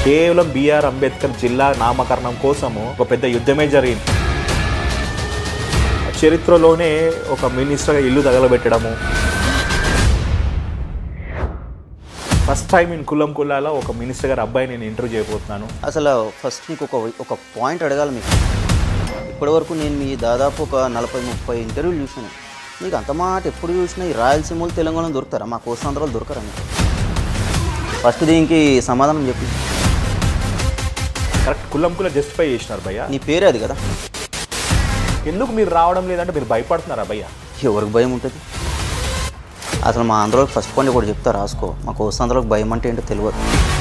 కేవలం బిఆర్ అంబేద్కర్ జిల్లా నామకరణం కోసము ఒక పెద్ద యుద్ధమే జరిగింది చరిత్రలోనే ఒక మినిస్టర్గా ఇల్లు తగలబెట్టడము ఫస్ట్ టైం ఇన్ కులం కుల్లాలో ఒక మినిస్టర్ గారి అబ్బాయి నేను ఇంటర్వ్యూ చేయబోతున్నాను అసలు ఫస్ట్ మీకు ఒక ఒక పాయింట్ అడగాలి మీకు ఇప్పటివరకు నేను మీ దాదాపు ఒక నలభై ముప్పై ఇంటర్వ్యూలు చూసాను మీకు అంత మాట ఎప్పుడు చూసినా ఈ రాయలసీమలు తెలంగాణలో దొరుకుతారా మా కోస్తాంధ్రాలు దొరకరా మీకు ఫస్ట్ దీనికి సమాధానం చెప్పి కరెక్ట్ కులం కుల జస్టిఫై చేసినారు భయ్య నీ పేరే అది కదా ఎందుకు మీరు రావడం లేదంటే మీరు భయపడుతున్నారా భయ్య ఎవరికి భయం ఉంటుంది అసలు మా ఆంధ్రలోకి ఫస్ట్ పాయింట్ కూడా చెప్తా రాసుకో మా కోస్తాంధ్రలోకి భయం అంటే ఏంటో తెలియదు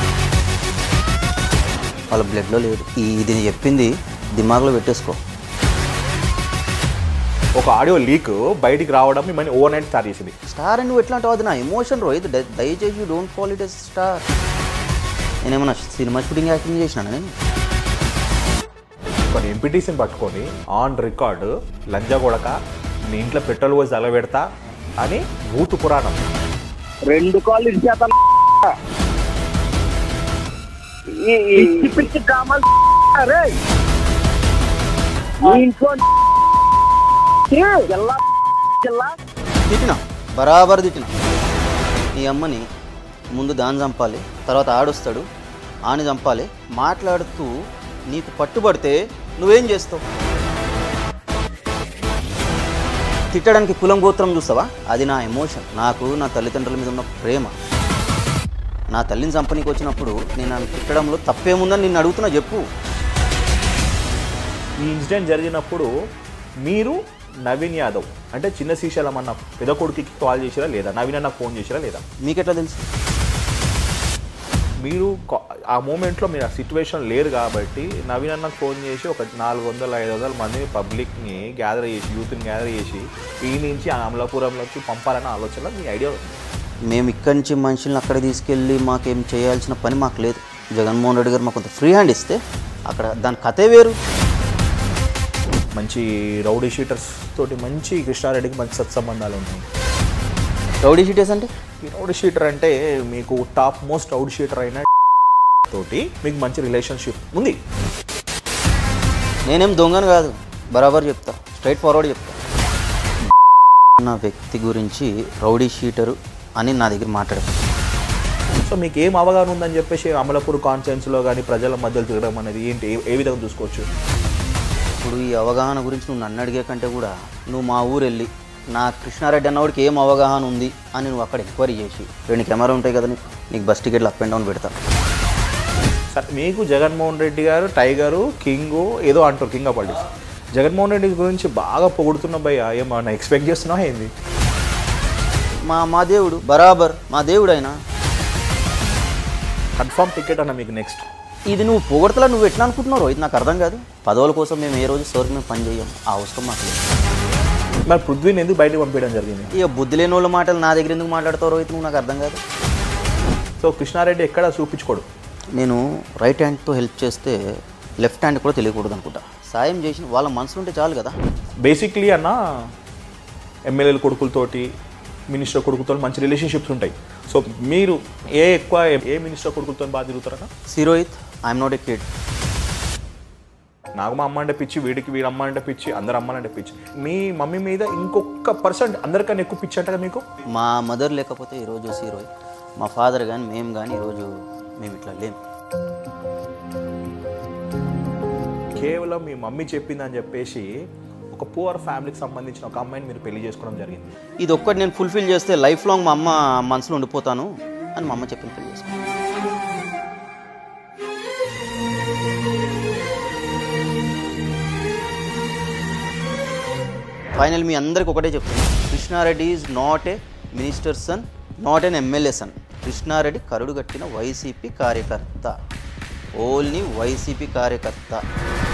వాళ్ళ బ్లడ్లో లేదు ఈ ఇది నేను చెప్పింది దిమాగ్లో పెట్టేసుకో ఒక ఆడియో లీక్ బయటికి రావడం మిమ్మల్ని ఓవర్ నైట్ స్టార్ట్ చేసింది స్టార్ అని నువ్వు ఎట్లా అంటావు అది నా ఎమోషన్ రోహిత్ దయ- దయచేసి don't call it S star నేనేమన్నా సినిమా షూటింగ్ యాక్టింగ్ చేసినాను నేను కొన్ని ఎంపీటీసీని పట్టుకొని ఆన్ రికార్డు లంజా కొడక నీ ఇంట్లో పెట్రోల్ పోసి తగలబెడతా అని భూతు పురాణం రెండు కాళ్ళు ఇచ్చేత పిచ్చి పిచ్చి డ్రామాలు రే మీ ఇంట్లో జిల్లా జిల్లా తిట్టిన బరాబర్ తిట్టిన నీ అమ్మని ముందు దాన్ని చంపాలి తర్వాత ఆడొస్తాడు ఆని చంపాలి మాట్లాడుతూ నీకు పట్టుబడితే నువ్వేం చేస్తావు తిట్టడానికి కులం గోత్రం చూస్తావా అది నా ఎమోషన్ నాకు నా తల్లిదండ్రుల మీద ఉన్న ప్రేమ నా తల్లిని చంపనీకి వచ్చినప్పుడు నేను నన్ను తిట్టడంలో తప్పేముందని నిన్ను అడుగుతున్నా చెప్పు ఈ ఇన్సిడెంట్ జరిగినప్పుడు మీరు నవీన్ యాదవ్ అంటే చిన్న శ్రీశైలం అన్న పెద్ద కొడుకుకి కాల్ చేసిరా లేదా నవీన్ అన్న ఫోన్ చేసిరా లేదా మీకెట్లా తెలుసు మీరు కా- ఆ మూమెంట్లో మీరు ఆ సిచ్యువేషన్ లేరు కాబట్టి నవీన్ అన్నకు ఫోన్ చేసి ఒక నాలుగు వందల ఐదు వందల మందిని పబ్లిక్ని గ్యాదర్ చేసి యూత్ని గ్యాదర్ చేసి ఈ నుంచి ఆ అమలాపురంలోకి పంపాలన్న ఆలోచన మీ ఐడియా ఉంది మేము ఇక్కడి నుంచి మనుషుల్ని అక్కడ తీసుకెళ్ళి మాకేం చేయాల్సిన పని మాకు లేదు జగన్మోహన్ రెడ్డి గారు మాకు కొంత ఫ్రీ హ్యాండ్ ఇస్తే అక్కడ దాని కథే వేరు మంచి రౌడీ షీటర్స్ తోటి మంచి కృష్ణారెడ్డికి మంచి సత్సంబంధాలు ఉన్నాయి రౌడీ షీటర్స్ అంటే ఈ రౌడీ షీటర్ అంటే మీకు టాప్ మోస్ట్ రౌడీ షీటర్ అయిన తోటి మీకు మంచి రిలేషన్షిప్ ఉంది నేనేం దొంగను కాదు బరాబర్ చెప్తా స్ట్రైట్ ఫార్వర్డ్ చెప్తా నా వ్యక్తి గురించి రౌడీ షీటరు అని నా దగ్గర మాట్లాడారు సో మీకు ఏం అవగాహన ఉందని చెప్పేసి అమలాపూర్ కాన్ఫరెన్స్లో కానీ ప్రజల మధ్యలో తిరగడం అనేది ఏంటి ఏ- ఏ విధంగా చూసుకోవచ్చు ఇప్పుడు ఈ అవగాహన గురించి నువ్వు నన్ను అడిగే కంటే కూడా నువ్వు మా ఊరు వెళ్ళి నా కృష్ణారెడ్డి అన్నవాడికి ఏం అవగాహన ఉంది అని నువ్వు అక్కడ ఎంక్వైరీ చేసి రెండు కెమెరా ఉంటాయి కదా నీకు నీకు బస్ టికెట్లు అప్ అండ్ డౌన్ పెడతా సరే మీకు జగన్మోహన్ రెడ్డి గారు టైగరు కింగు ఏదో అంటారు king of politics Jaganmohan Reddy గురించి బాగా పొగుడుతున్న భయ్య ఏమన్నా ఎక్స్పెక్ట్ చేస్తున్నావా ఏంది మా మా దేవుడు బరాబర్ మా దేవుడు అయినా కన్ఫర్మ్ టికెట్ అన్న మీకు నెక్స్ట్ ఇది నువ్వు పొగడతలా నువ్వు ఎట్లా అనుకుంటున్నావు ఇది నాకు అర్థం కాదు పదవుల కోసం మేము ఏ రోజు సోర్కి మేము పని చేయం ఆ అవసరం మాకు లేదు మరి పృథ్వీని ఎందుకు బయటకు పంపించడం జరిగింది ఇక బుద్ధి లేని వాళ్ళ మాటలు నా దగ్గర ఎందుకు మాట్లాడతావు రోహిత్ నువ్వు నాకు అర్థం కాదు సో కృష్ణారెడ్డి ఎక్కడ చూపించుకోడు నేను రైట్ హ్యాండ్తో హెల్ప్ చేస్తే లెఫ్ట్ హ్యాండ్ కూడా తెలియకూడదు అనుకుంటా సాయం చేసిన వాళ్ళ మనసులో ఉంటే చాలు కదా బేసిక్లీ అన్న ఎమ్మెల్యేల కొడుకులతోటి మినిస్టర్ కొడుకుతో మంచి రిలేషన్షిప్స్ ఉంటాయి సో మీరు ఏ ఎక్కువ ఏ మినిస్టర్ కొడుకులతో బాగా తిరుగుతారన్న see Rohit I'm not a kid నాకు మా అమ్మ అంటే పిచ్చి వీడికి వీడి అమ్మ అంటే పిచ్చి అందరు అమ్మ అంటే పిచ్చి మీ మమ్మీ మీద ఇంకొక పర్సెంట్ అందరికన్నా ఎక్కువ పిచ్చి అంట మీకు మా మదర్ లేకపోతే ఈరోజు సి రోహిత్ మా ఫాదర్ కానీ మేము కానీ ఈరోజు మేము ఇట్లా లేం కేవలం మీ మమ్మీ చెప్పిందని చెప్పేసి ఒక పువర్ ఫ్యామిలీకి సంబంధించిన ఒక అమ్మాయిని మీరు పెళ్లి చేసుకోవడం జరిగింది ఇది ఒక్కటి నేను ఫుల్ఫిల్ చేస్తే లైఫ్ లాంగ్ మా అమ్మ మనసులో ఉండిపోతాను అని మా అమ్మ చెప్పిన పెళ్లి చేసుకున్నాను ఫైనల్ మీ అందరికి ఒకటే చెప్తాను Krishna Reddy is not a minister son not an MLA son Krishna Reddy కరుడు కట్టిన వైసీపీ కార్యకర్త ఓన్లీ వైసీపీ కార్యకర్త